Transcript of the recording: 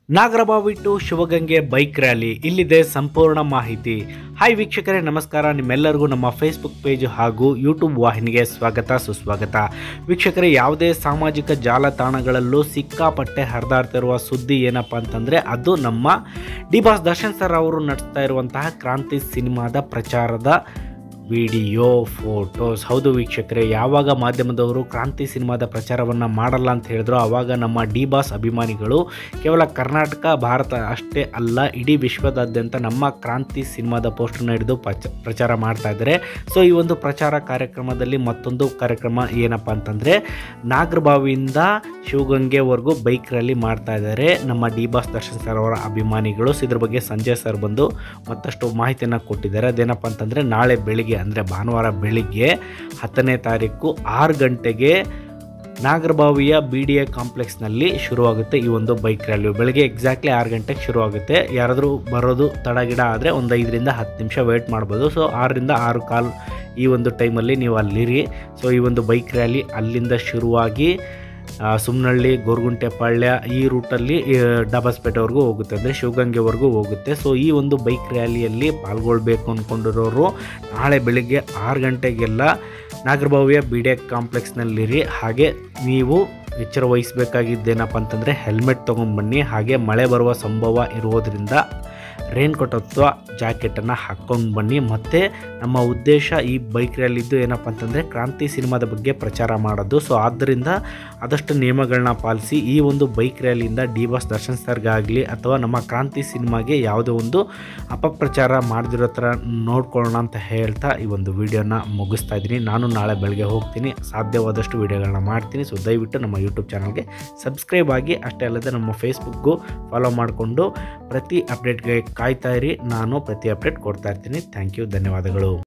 Nagarbhavi to Shivagange bike rally ಇಲ್ಲಿದೆ ಸಂಪೂರ್ಣ ಮಾಹಿತಿ ಹಾಯ್ ವೀಕ್ಷಕರೇ ನಮಸ್ಕಾರ ನಿಮ್ಮೆಲ್ಲರಿಗೂ ನಮ್ಮ ಫೇಸ್ಬುಕ್ ಪೇಜ್ ಹಾಗೂ ಯೂಟ್ಯೂಬ್ ವಾಹಿನಿಗೆ ಸ್ವಾಗತ ಸುಸ್ವಾಗತ ವೀಕ್ಷಕರೇ ಯಾವುದೇ ಸಾಮಾಜಿಕ ಜಾಲತಾಣಗಳಲ್ಲೂ ಸಿಕ್ಕಾಪಟ್ಟೆ ಹರಿದಾಡ್ತಿರುವ ಸುದ್ದಿ ಏನಪ್ಪ ಅಂತಂದರೆ ಅದು ನಮ್ಮ ಡಿ ಬಾಸ್ ದರ್ಶನ್ ಸರ್ ಅವರು ನಡೆಸ್ತಾ ಇರುವಂತಹ ಕ್ರಾಂತಿ ಸಿನಿಮಾದ ಪ್ರಚಾರದ ವಿಡಿಯೋ ಫೋಟೋಸ್ ಹೌದು ವೀಕ್ಷಕರೇ ಯಾವಾಗ ಮಾಧ್ಯಮದವರು ಕ್ರಾಂತಿ ಸಿನಿಮಾದ ಪ್ರಚಾರವನ್ನು ಮಾಡಲ್ಲ ಅಂತ ಹೇಳಿದ್ರು ಆವಾಗ ನಮ್ಮ ಡಿ ಬಾಸ್ ಅಭಿಮಾನಿಗಳು ಕೇವಲ ಕರ್ನಾಟಕ ಭಾರತ ಅಷ್ಟೇ ಅಲ್ಲ ಇಡೀ ವಿಶ್ವದಾದ್ಯಂತ ನಮ್ಮ ಕ್ರಾಂತಿ ಸಿನಿಮಾದ ಪೋಸ್ಟರ್ನ ಹಿಡಿದು ಪಚ ಪ್ರಚಾರ ಮಾಡ್ತಾ ಇದ್ದಾರೆ ಸೊ ಈ ಒಂದು ಪ್ರಚಾರ ಕಾರ್ಯಕ್ರಮದಲ್ಲಿ ಮತ್ತೊಂದು ಕಾರ್ಯಕ್ರಮ ಏನಪ್ಪ ಅಂತಂದರೆ ನಾಗರಬಾವಿಯಿಂದ ಶಿವಗಂಗೆವರೆಗೂ ಬೈಕ್ ರ್ಯಾಲಿ ಮಾಡ್ತಾ ಇದ್ದಾರೆ ನಮ್ಮ ಡಿ ಬಾಸ್ ದರ್ಶನ್ ಸರ್ ಅವರ ಅಭಿಮಾನಿಗಳು ಸೊ ಇದ್ರ ಬಗ್ಗೆ ಸಂಜಯ್ ಸರ್ ಬಂದು ಮತ್ತಷ್ಟು ಮಾಹಿತಿಯನ್ನು ಕೊಟ್ಟಿದ್ದಾರೆ ಅದೇನಪ್ಪ ಅಂತಂದರೆ ನಾಳೆ ಬೆಳಿಗ್ಗೆ ಅಂದರೆ ಭಾನುವಾರ ಬೆಳಿಗ್ಗೆ ಹತ್ತನೇ ತಾರೀಕು ಆರು ಗಂಟೆಗೆ ನಾಗರಬಾವಿಯ ಬಿ ಡಿ ಎ ಕಾಂಪ್ಲೆಕ್ಸ್ನಲ್ಲಿ ಶುರುವಾಗುತ್ತೆ ಈ ಒಂದು ಬೈಕ್ ರ್ಯಾಲಿ ಬೆಳಗ್ಗೆ ಎಕ್ಸಾಕ್ಟ್ಲಿ ಆರು ಗಂಟೆಗೆ ಶುರುವಾಗುತ್ತೆ ಯಾರಾದರೂ ಬರೋದು ತಡ ಗಿಡ ಆದರೆ ಒಂದು ಐದರಿಂದ ಹತ್ತು ನಿಮಿಷ ವೆಯ್ಟ್ ಮಾಡ್ಬೋದು ಸೊ ಆರರಿಂದ ಆರು ಕಾಲ್ ಈ ಒಂದು ಟೈಮಲ್ಲಿ ನೀವು ಅಲ್ಲಿರಿ ಸೊ ಈ ಒಂದು ಬೈಕ್ ರ್ಯಾಲಿ ಅಲ್ಲಿಂದ ಶುರುವಾಗಿ ಆ, ಸುಮ್ನಹಳ್ಳಿ ಗೋರ್ಗುಂಟೆಪಾಳ್ಯ ಈ ರೂಟಲ್ಲಿ ಡಬಸ್ಪೇಟೆವರೆಗೂ ಹೋಗುತ್ತೆ ಅಂದರೆ ಶಿವಗಂಗೆವರೆಗೂ ಹೋಗುತ್ತೆ ಸೊ ಈ ಒಂದು ಬೈಕ್ ರ್ಯಾಲಿಯಲ್ಲಿ ಪಾಲ್ಗೊಳ್ಬೇಕು ಅಂದ್ಕೊಂಡಿರೋರು ನಾಳೆ ಬೆಳಿಗ್ಗೆ ಆರು ಗಂಟೆಗೆಲ್ಲ ನಾಗರಬಾವಿಯ ಬಿ ಡಿ ಎ ಕಾಂಪ್ಲೆಕ್ಸ್ನಲ್ಲಿರಿ ಹಾಗೆ ನೀವು ಎಚ್ಚರ ವಹಿಸಬೇಕಾಗಿದ್ದೇನಪ್ಪ ಅಂತಂದರೆ ಹೆಲ್ಮೆಟ್ ತೊಗೊಂಡ್ಬನ್ನಿ ಹಾಗೆ ಮಳೆ ಬರುವ ಸಂಭವ ಇರುವುದರಿಂದ ರೈನ್ ಕೋಟ್ ಅಥವಾ ಜಾಕೆಟನ್ನು ಹಾಕ್ಕೊಂಡು ಬನ್ನಿ ಮತ್ತು ನಮ್ಮ ಉದ್ದೇಶ ಈ ಬೈಕ್ ರ್ಯಾಲಿದ್ದು ಏನಪ್ಪ ಅಂತಂದರೆ ಕ್ರಾಂತಿ ಸಿನಿಮಾದ ಬಗ್ಗೆ ಪ್ರಚಾರ ಮಾಡೋದು ಸೊ ಆದ್ದರಿಂದ ಆದಷ್ಟು ನಿಯಮಗಳನ್ನ ಪಾಲಿಸಿ ಈ ಒಂದು ಬೈಕ್ ರ್ಯಾಲಿಯಿಂದ ಡಿ ಬಾಸ್ ದರ್ಶನ್ ಸರ್ಗಾಗಲಿ ಅಥವಾ ನಮ್ಮ ಕ್ರಾಂತಿ ಸಿನಿಮಾಗೆ ಯಾವುದೋ ಒಂದು ಅಪಪ್ರಚಾರ ಮಾಡದಿರೋ ಥರ ನೋಡ್ಕೊಳ್ಳೋಣ ಅಂತ ಹೇಳ್ತಾ ಈ ಒಂದು ವಿಡಿಯೋನ ಮುಗಿಸ್ತಾ ಇದ್ದೀನಿ ನಾನು ನಾಳೆ ಬೆಳಗ್ಗೆ ಹೋಗ್ತೀನಿ ಸಾಧ್ಯವಾದಷ್ಟು ವಿಡಿಯೋಗಳನ್ನ ಮಾಡ್ತೀನಿ ಸೊ ದಯವಿಟ್ಟು ನಮ್ಮ ಯೂಟ್ಯೂಬ್ ಚಾನಲ್ಗೆ ಸಬ್ಸ್ಕ್ರೈಬ್ ಆಗಿ ಅಷ್ಟೇ ಅಲ್ಲದೆ ನಮ್ಮ ಫೇಸ್ಬುಕ್ಗೂ ಫಾಲೋ ಮಾಡಿಕೊಂಡು ಪ್ರತಿ ಅಪ್ಡೇಟ್ಗೆ ಕಾಯ್ತಾ ಇರಿ ನಾನು ಪ್ರತಿ ಅಪ್ಡೇಟ್ ಕೊಡ್ತಾ ಇರ್ತೀನಿ ಥ್ಯಾಂಕ್ ಯು ಧನ್ಯವಾದಗಳು